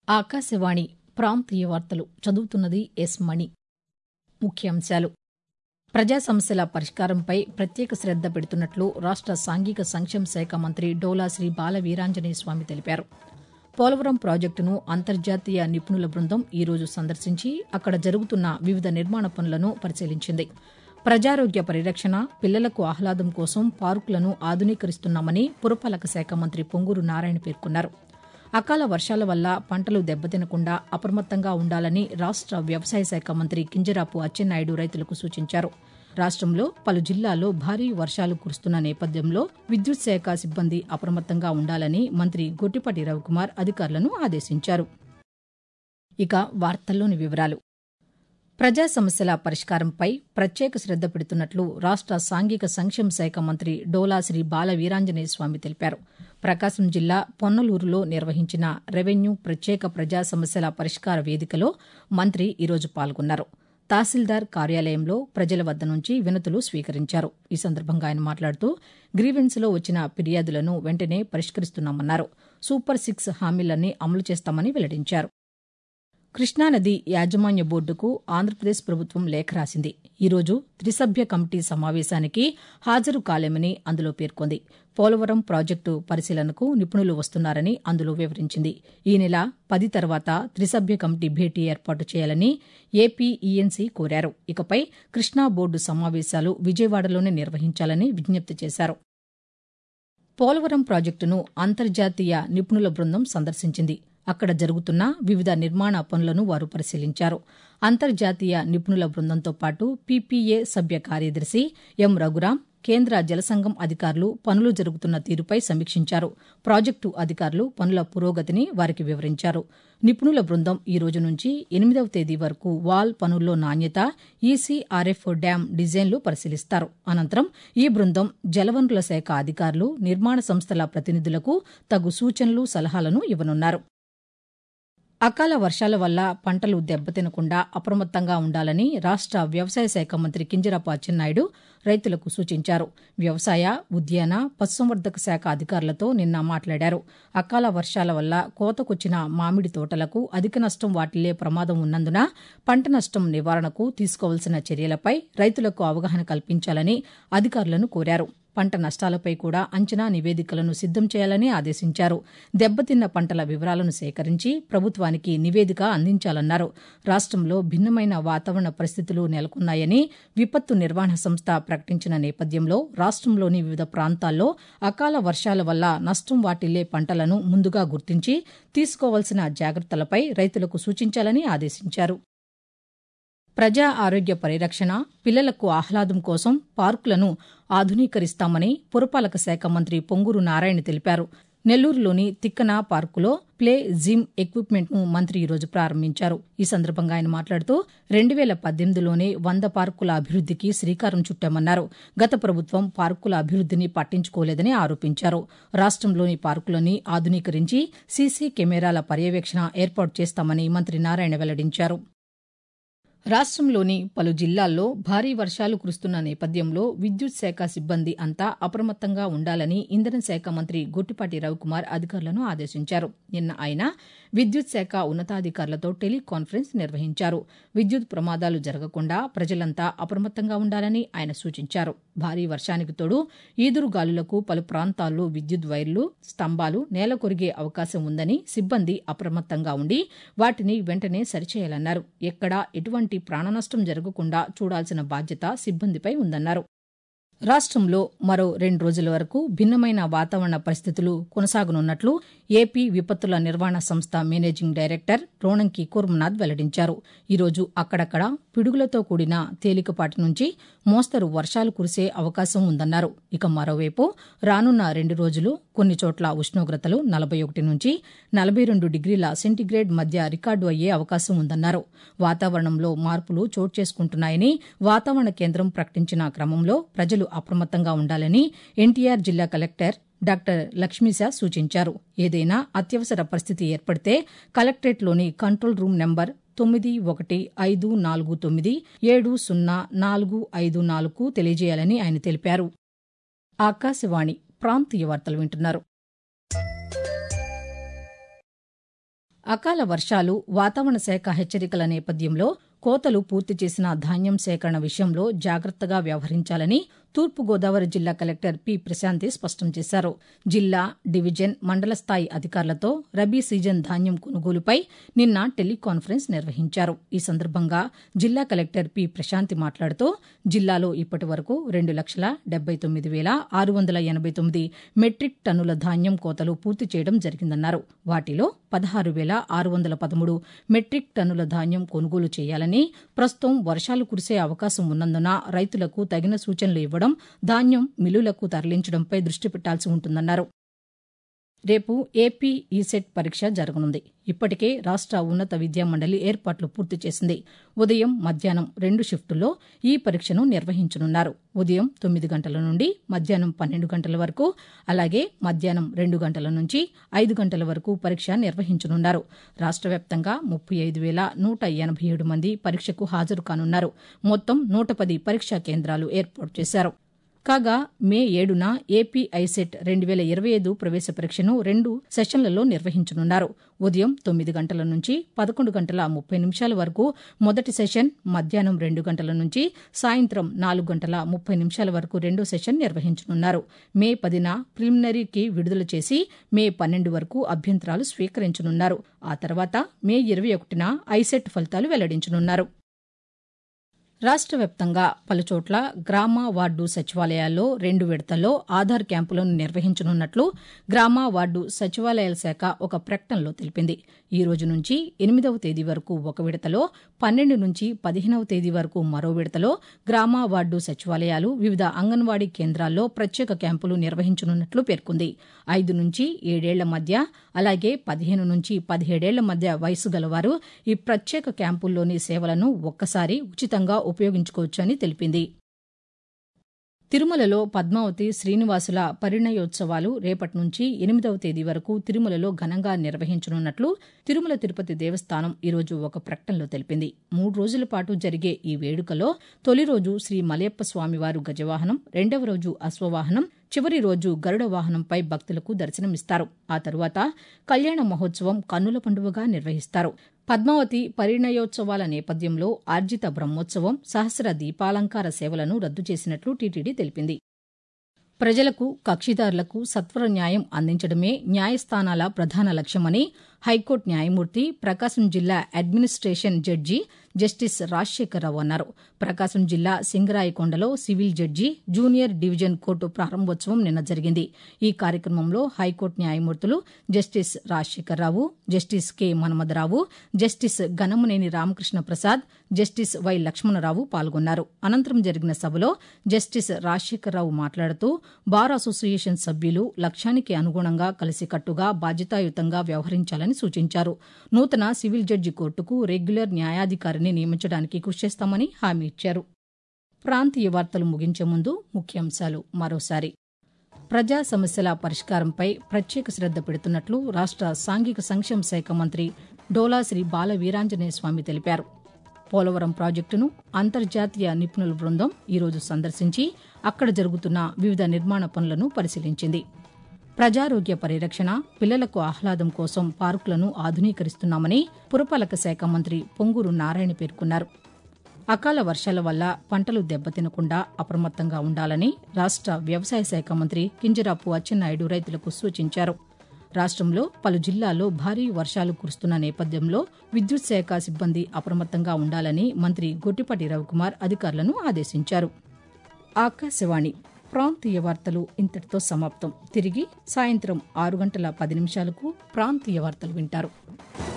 ఆకాశవాణి ప్రాంతీయ వార్తలు చదువుతున్నది ఎస్ మణి ముఖ్యాంశాలు ప్రజా సమస్యల పరిష్కారంపై ప్రత్యేక శ్రద్ద పెడుతున్నట్లు రాష్ట సాంఘిక సంక్షేమ శాఖ మంత్రి డోలా శ్రీ బాల వీరాంజనేయ స్వామి తెలిపారు పోలవరం ప్రాజెక్టును అంతర్జాతీయ నిపుణుల బృందం ఈ రోజు సందర్శించి అక్కడ జరుగుతున్న వివిధ నిర్మాణ పనులను పరిశీలించింది ప్రజారోగ్య పరిరక్షణ పిల్లలకు ఆహ్లాదం కోసం పార్కులను ఆధునీకరిస్తున్నామని పురపాలక శాఖ మంత్రి పొంగూరు నారాయణ పేర్కొన్నారు అకాల వర్షాల వల్ల పంటలు దెబ్బతినకుండా అప్రమత్తంగా ఉండాలని రాష్ట వ్యవసాయ శాఖ మంత్రి కింజరాపు అచ్చెన్నాయుడు రైతులకు సూచించారు రాష్టంలో పలు జిల్లాల్లో భారీ వర్షాలు కురుస్తున్న నేపథ్యంలో విద్యుత్ శాఖ సిబ్బంది అప్రమత్తంగా ఉండాలని మంత్రి గొట్టిపాటి రవికుమార్ అధికారులను ఆదేశించారు ఇక వార్తల్లోని వివరాలు ప్రజా సమస్యల పరిష్కారంపై ప్రత్యేక శ్రద్ద పెడుతున్నట్లు రాష్ట సాంఘిక సంక్షేమ శాఖ మంత్రి డోలా శ్రీ బాల వీరాంజనేయ స్వామి తెలిపారు ప్రకాశం జిల్లా పొన్నలూరులో నిర్వహించిన రెవెన్యూ ప్రత్యేక ప్రజా సమస్యల పరిష్కార వేదికలో మంత్రి ఈరోజు పాల్గొన్నారు తహసీల్దార్ కార్యాలయంలో ప్రజల వద్ద నుంచి వినతులు స్వీకరించారు ఈ సందర్భంగా ఆయన మాట్లాడుతూ గ్రీవెన్స్లో వచ్చిన ఫిర్యాదులను వెంటనే పరిష్కరిస్తున్నామన్నారు సూపర్ సిక్స్ హామీలన్నీ అమలు చేస్తామని వెల్లడించారు కృష్ణానది యాజమాన్య బోర్డుకు ఆంధ్రప్రదేశ్ ప్రభుత్వం లేఖ రాసింది ఈరోజు త్రిసభ్య కమిటీ సమావేశానికి హాజరు కాలేమని అందులో పేర్కొంది పోలవరం ప్రాజెక్టు పరిశీలనకు నిపుణులు వస్తున్నారని అందులో వివరించింది ఈ నెల పది తర్వాత త్రిసభ్య కమిటీ భేటీ ఏర్పాటు చేయాలని ఏపీఈఎన్సీ కోరారు ఇకపై కృష్ణా బోర్డు సమావేశాలు విజయవాడలోనే నిర్వహించాలని విజ్ఞప్తి చేశారు పోలవరం ప్రాజెక్టును అంతర్జాతీయ నిపుణుల బృందం సందర్శించింది అక్కడ జరుగుతున్న వివిధ నిర్మాణ పనులను వారు పరిశీలించారు అంతర్జాతీయ నిపుణుల బృందంతో పాటు పీపీఏ సభ్య కార్యదర్శి ఎం రఘురాం కేంద్ర జలసంఘం అధికారులు పనులు జరుగుతున్న తీరుపై సమీక్షించారు ప్రాజెక్టు అధికారులు పనుల పురోగతిని వారికి వివరించారు నిపుణుల బృందం ఈ రోజు నుంచి ఎనిమిదవ తేదీ వరకు వాల్ పనుల్లో నాణ్యత ఈసీఆర్ఎఫ్ డ్యాం డిజైన్లు పరిశీలిస్తారు అనంతరం ఈ బృందం జలవనరుల శాఖ అధికారులు నిర్మాణ సంస్థల ప్రతినిధులకు తగు సూచనలు సలహాలను ఇవ్వనున్నారు అకాల వర్షాల వల్ల పంటలు దెబ్బతినకుండా అప్రమత్తంగా ఉండాలని రాష్ట వ్యవసాయ శాఖ మంత్రి కింజరాపు అచ్చెన్నాయుడు రైతులకు సూచించారు వ్యవసాయ ఉద్యాన పశుసంవర్ధక శాఖ అధికారులతో నిన్న మాట్లాడారు అకాల వర్షాల వల్ల కోతకొచ్చిన మామిడి తోటలకు అధిక నష్టం వాటిల్లే ప్రమాదం ఉన్నందున పంట నష్టం నివారణకు తీసుకోవాల్సిన చర్యలపై రైతులకు అవగాహన కల్పించాలని అధికారులను కోరారు పంట నష్టాలపై కూడా అంచనా నివేదికలను సిద్దం చేయాలని ఆదేశించారు దెబ్బతిన్న పంటల వివరాలను సేకరించి ప్రభుత్వానికి నివేదిక అందించాలన్నారు రాష్టంలో భిన్నమైన వాతావరణ పరిస్థితులు నెలకొన్నాయని విపత్తు నిర్వహణ సంస్థ ప్రకటించిన నేపథ్యంలో రాష్టంలోని వివిధ ప్రాంతాల్లో అకాల వర్షాల వల్ల నష్టం వాటిల్లే పంటలను ముందుగా గుర్తించి తీసుకోవాల్సిన జాగ్రత్తలపై రైతులకు సూచించాలని ఆదేశించారు ప్రజా ఆరోగ్య పరిరక్షణ పిల్లలకు ఆహ్లాదం కోసం పార్కులను ఆధునీకరిస్తామని పురపాలక శాఖ మంత్రి పొంగూరు నారాయణ తెలిపారు నెల్లూరులోని తిక్కన పార్కులో ప్లే జిమ్ ఎక్విప్మెంట్ ను మంత్రి ఈరోజు ప్రారంభించారు ఈ సందర్భంగా ఆయన మాట్లాడుతూ రెండు వేల పద్దెనిమిదిలోనే వంద పార్కుల అభివృద్దికి శ్రీకారం చుట్టామన్నారు గత ప్రభుత్వం పార్కుల అభివృద్దిని పట్టించుకోలేదని ఆరోపించారు రాష్టంలోని పార్కులని ఆధునీకరించి సీసీ కెమెరాల పర్యవేక్షణ ఏర్పాటు చేస్తామని మంత్రి నారాయణ వెల్లడించారు రాష్టంలోని పలు జిల్లాల్లో భారీ వర్షాలు కురుస్తున్న నేపథ్యంలో విద్యుత్ శాఖ సిబ్బంది అంతా అప్రమత్తంగా ఉండాలని ఇంధన శాఖ మంత్రి గొట్టిపాటి రవికుమార్ అధికారులను ఆదేశించారు నిన్న ఆయన విద్యుత్ శాఖ ఉన్నతాధికారులతో టెలికాన్ఫరెన్స్ నిర్వహించారు విద్యుత్ ప్రమాదాలు జరగకుండా ప్రజలంతా అప్రమత్తంగా ఉండాలని ఆయన సూచించారు భారీ వర్షానికి తోడు ఈదురుగాలులకు పలు ప్రాంతాల్లో విద్యుత్ వైర్లు స్తంభాలు నేల కొరిగే అవకాశం ఉందని సిబ్బంది అప్రమత్తంగా ఉండి వాటిని వెంటనే సరిచేయాలన్నారు ఎక్కడా ఎటువంటి ప్రాణనష్టం జరగకుండా చూడాల్సిన బాధ్యత సిబ్బందిపై ఉందన్నారు రాష్టంలో మరో రెండు రోజుల వరకు భిన్నమైన వాతావరణ పరిస్థితులు కొనసాగనున్నట్లు ఏపీ విపత్తుల నిర్వహణ సంస్థ మేనేజింగ్ డైరెక్టర్ రోణంకి కూర్మనాథ్ వెల్లడించారు ఈరోజు అక్కడక్కడ పిడుగులతో కూడిన తేలికపాటి నుంచి మోస్తరు వర్షాలు కురిసే అవకాశం ఉందన్నారు ఇక మరోవైపు రానున్న రెండు రోజులు కొన్ని చోట్ల ఉష్ణోగ్రతలు నలభై ఒకటి నుంచి నలభై రెండు డిగ్రీల సెంటీగ్రేడ్ మధ్య రికార్డు అయ్యే అవకాశం ఉందన్నారు వాతావరణంలో మార్పులు చోటు చేసుకుంటున్నాయని వాతావరణ కేంద్రం ప్రకటించిన క్రమంలో ప్రజలు అప్రమత్తంగా ఉండాలని ఎన్టీఆర్ జిల్లా కలెక్టర్ డాక్టర్ లక్ష్మీశా సూచించారు ఏదైనా అత్యవసర పరిస్థితి ఏర్పడితే కలెక్టరేట్లోని కంట్రోల్ రూమ్ నెంబర్ తొమ్మిది ఒకటి ఐదు నాలుగు తొమ్మిది ఏడు సున్నా నాలుగు ఐదు నాలుగు తెలియజేయాలని ఆయన తెలిపారు ఆకాశవాణి ప్రాంతీయ వార్తలు వింటున్నారు అకాల వర్షాలు వాతావరణ శాఖ హెచ్చరికల నేపథ్యంలో కోతలు పూర్తి చేసిన ధాన్యం సేకరణ విషయంలో జాగ్రత్తగా వ్యవహరించాలని తూర్పుగోదావరి జిల్లా కలెక్టర్ పి ప్రశాంతి స్పష్టం చేశారు జిల్లా డివిజన్ మండల స్థాయి అధికారులతో రబీ సీజన్ ధాన్యం కొనుగోలుపై నిన్న టెలికాన్ఫరెన్స్ నిర్వహించారు ఈ సందర్భంగా జిల్లా కలెక్టర్ పి ప్రశాంతి మాట్లాడుతూ జిల్లాలో ఇప్పటి వరకు రెండు లక్షల డెబ్బై తొమ్మిది వేల ఆరు వందల ఎనబై తొమ్మిది మెట్రిక్ టన్నుల ధాన్యం కోతలు పూర్తి చేయడం జరిగిందన్నారు వాటిలో పదహారు వేల ఆరు వందల పదమూడు మెట్రిక్ టన్నుల ధాన్యం కొనుగోలు చేయాలని ప్రస్తుతం వర్షాలు కురిసే అవకాశం ఉన్నందున రైతులకు తగిన సూచనలు ఇవ్వడం ధాన్యం మిల్లులకు తరలించడంపై దృష్టి పెట్టాల్సి ఉంటుందన్నారు రేపు ఏపీ ఈసెట్ పరీక్ష జరగనుంది ఇప్పటికే రాష్ట ఉన్నత విద్యా మండలి ఏర్పాట్లు పూర్తి చేసింది ఉదయం మధ్యాహ్నం రెండు షిఫ్టుల్లో ఈ పరీక్షను నిర్వహించనున్నారు ఉదయం తొమ్మిది గంటల నుండి మధ్యాహ్నం పన్నెండు గంటల వరకు అలాగే మధ్యాహ్నం రెండు గంటల నుంచి ఐదు గంటల వరకు పరీక్ష నిర్వహించనున్నారు రాష్ట వ్యాప్తంగా ముప్పై ఐదు వేల నూట ఎనభై ఏడు మంది పరీక్షకు హాజరు కానున్నారు మొత్తం నూట పది పరీక్షా కేంద్రాలు ఏర్పాటు చేశారు కాగా మే ఏడున ఏపీ ఐసెట్ రెండు వేల ఇరవై ఐదు ప్రవేశ పరీక్షను రెండు సెషన్లలో నిర్వహించనున్నారు ఉదయం తొమ్మిది గంటల నుంచి పదకొండు గంటల ముప్పై నిమిషాల వరకు మొదటి సెషన్ మధ్యాహ్నం రెండు గంటల నుంచి సాయంత్రం నాలుగు గంటల ముప్పై నిమిషాల వరకు రెండో సెషన్ నిర్వహించనున్నారు మే పదిన ప్రిలిమినరీకి విడుదల చేసి మే పన్నెండు వరకు అభ్యంతరాలు స్వీకరించనున్నారు ఆ తర్వాత మే ఇరవై ఒకటిన ఐసెట్ ఫలితాలు వెల్లడించనున్నారు రాష్ట్ర వ్యాప్తంగా పలుచోట్ల గ్రామ వార్డు సచివాలయాల్లో రెండు విడతల్లో ఆధార్ క్యాంపులను నిర్వహించనున్నట్లు గ్రామ వార్డు సచివాలయాల శాఖ ఒక ప్రకటనలో తెలిపింది ఈ రోజు నుంచి ఎనిమిదవ తేదీ వరకు ఒక విడతలో పన్నెండు నుంచి పదిహేనవ తేదీ వరకు మరో విడతలో గ్రామ వార్డు సచివాలయాలు వివిధ అంగన్వాడీ కేంద్రాల్లో ప్రత్యేక క్యాంపులు నిర్వహించనున్నట్లు పేర్కొంది ఐదు నుంచి ఏడేళ్ల మధ్య అలాగే పదిహేను నుంచి పదిహేడేళ్ల మధ్య వయసు గలవారు ఈ ప్రత్యేక క్యాంపుల్లోని సేవలను ఒక్కసారి ఉచితంగా ఉపయోగించుకోవచ్చని తెలిపింది తిరుమలలో పద్మావతి శ్రీనివాసుల పరిణయోత్సవాలు రేపటి నుంచి ఎనిమిదవ తేదీ వరకు తిరుమలలో ఘనంగా నిర్వహించనున్నట్లు తిరుమల తిరుపతి దేవస్థానం ఈరోజు ఒక ప్రకటనలో తెలిపింది మూడు రోజుల పాటు జరిగే ఈ వేడుకలో తొలి రోజు శ్రీ మలయప్ప స్వామివారు గజవాహనం రెండవ రోజు అశ్వవాహనం చివరి రోజు గరుడ వాహనంపై భక్తులకు దర్శనమిస్తారు ఆ తరువాత కళ్యాణ మహోత్సవం కన్నుల పండుగగా నిర్వహిస్తారు పద్మావతి పరిణయోత్సవాల నేపథ్యంలో ఆర్జిత బ్రహ్మోత్సవం సహస్ర దీపాలంకార సేవలను రద్దు చేసినట్లు టీటీడీ తెలిపింది ప్రజలకు కక్షిదారులకు సత్వర న్యాయం అందించడమే న్యాయస్థానాల ప్రధాన లక్ష్యమని హైకోర్టు న్యాయమూర్తి ప్రకాశం జిల్లా అడ్మినిస్టేషన్ జడ్జి జస్టిస్ రాజశేఖరరావు అన్నారు ప్రకాశం జిల్లా సింగరాయకొండలో civil judge junior division court ప్రారంభోత్సవం నిన్న జరిగింది ఈ కార్యక్రమంలో హైకోర్టు న్యాయమూర్తులు justice Rajasekhararao justice K Manmatharao justice Ganamaneni Ramakrishna Prasad justice Y Lakshmanarao పాల్గొన్నారు అనంతరం జరిగిన సభలో జస్టిస్ రాజశేఖరరావు మాట్లాడుతూ బార్ అసోసియేషన్ సభ్యులు లక్ష్యానికి అనుగుణంగా కలిసికట్టుగా బాధ్యతాయుతంగా వ్యవహరించాలని సూచించారు నూతన సివిల్ జడ్జి కోర్టుకు రెగ్యులర్ న్యాయాధికారిని నియమించడానికి కృషి చేస్తామని హామీ ఇచ్చారు ప్రాంతీయ వార్తలు ముగించే ముందు ముఖ్యాంశాలు మరోసారి ప్రజా సమస్యల పరిష్కారంపై ప్రత్యేక శ్రద్ద పెడుతున్నట్లు రాష్ట సాంఘిక సంక్షేమ శాఖ మంత్రి డోలా శ్రీ బాల వీరాంజనేయ స్వామి తెలిపారు పోలవరం ప్రాజెక్టును అంతర్జాతీయ నిపుణుల బృందం ఈరోజు సందర్శించి అక్కడ జరుగుతున్న వివిధ నిర్మాణ పనులను పరిశీలించింది ప్రజారోగ్య పరిరక్షణ పిల్లలకు ఆహ్లాదం కోసం పార్కులను ఆధునీకరిస్తున్నామని పురపాలక శాఖ మంత్రి పొంగూరు నారాయణ పేర్కొన్నారు అకాల వర్షాల వల్ల పంటలు దెబ్బతినకుండా అప్రమత్తంగా ఉండాలని రాష్ట వ్యవసాయ శాఖ మంత్రి కింజరాపు అచ్చెన్నాయుడు రైతులకు సూచించారు రాష్ట్రంలో పలు జిల్లాల్లో భారీ వర్షాలు కురుస్తున్న నేపథ్యంలో విద్యుత్ శాఖ సిబ్బంది అప్రమత్తంగా ఉండాలని మంత్రి గొట్టిపాటి రవికుమార్ అధికారులను ఆదేశించారు ఆకాశవాణి ప్రాంతీయ వార్తలు ఇంతటితో సమాప్తం తిరిగి సాయంత్రం ఆరు గంటల పది నిమిషాలకు ప్రాంతీయ వార్తలు వింటారు